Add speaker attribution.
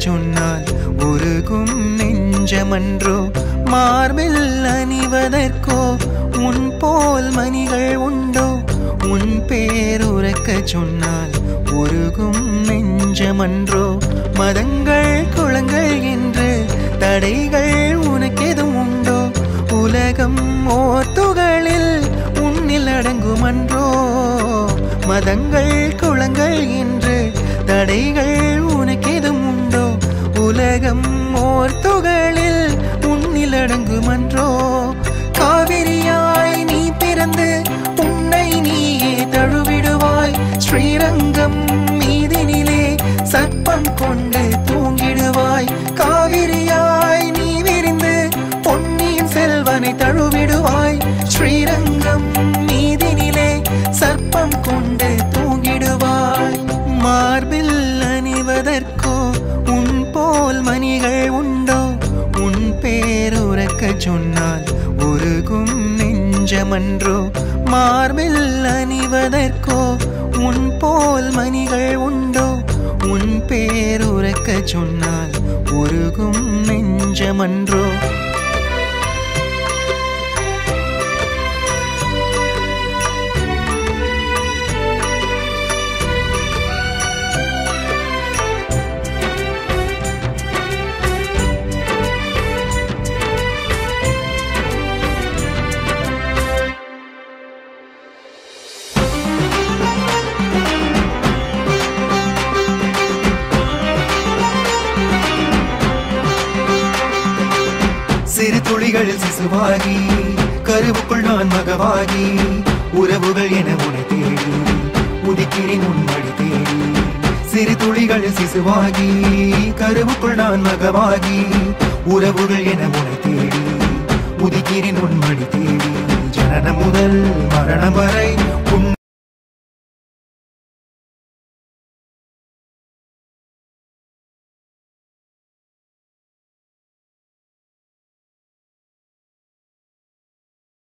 Speaker 1: சொன்னால் உருகும் நெஞ்சமன்றோ மார்பில் அணிவதற்கோ உன் போல் மணிகள் உண்டோ உன் பேருறக்க சொன்னால் உருகும் நெஞ்சமன்றோ மதங்கள் குளங்கள் என்று தடைகள் உனக்கெதும் உண்டோ உலகம் ஓர் துகளில் உன்னில் அடங்குமன்றோ மதங்கள் குளங்கள் என்று தடைகள் உனக்கெதும் உண்டோ உலகம் ஓர் துகளில் உன்னில் அடங்குமன்றோ காவிரியாய் நீ பிறந்து உன்னை நீயே தழுவிடுவாய் ஸ்ரீரங்கம் மீதினிலே சர்ப்பம் கொண்டு தூங்கிடுவாய் காவிரியாய் நீ விரிந்து பொன்னியின் செல்வனை தழுவிடுவாய் ஸ்ரீரங்கம் மீதினிலே சர்ப்பம் கொண்டு தூங்கிடுவாய் மார்பில் அணிவதற்கோ உன் போல் மணிகள் உண்டோ உன் பேருறக்க சொன்னால் உருகும் நெஞ்சமன்றோ மார்பில் அணிவதற்கோ உன் போல் மணிகள் உண்டோ உன் பேருறக்க சொன்னால் உருகும் நெஞ்சமன்றோ சிறு துளிகளில் சிசுவாகி கருவுக்குள் நான் மகவாகி உறவுகள் என உனை தேடி உதிக்கிறேன் உன்மடி தேடி சிறு துளிகளில் சிசுவாகி கருவுக்குள் நான் மகவாகி உறவுகள் என உனை தேடி உதிக்கிறேன் உன்மடி தேடி ஜனனம் முதல் மரணம் வரை உன்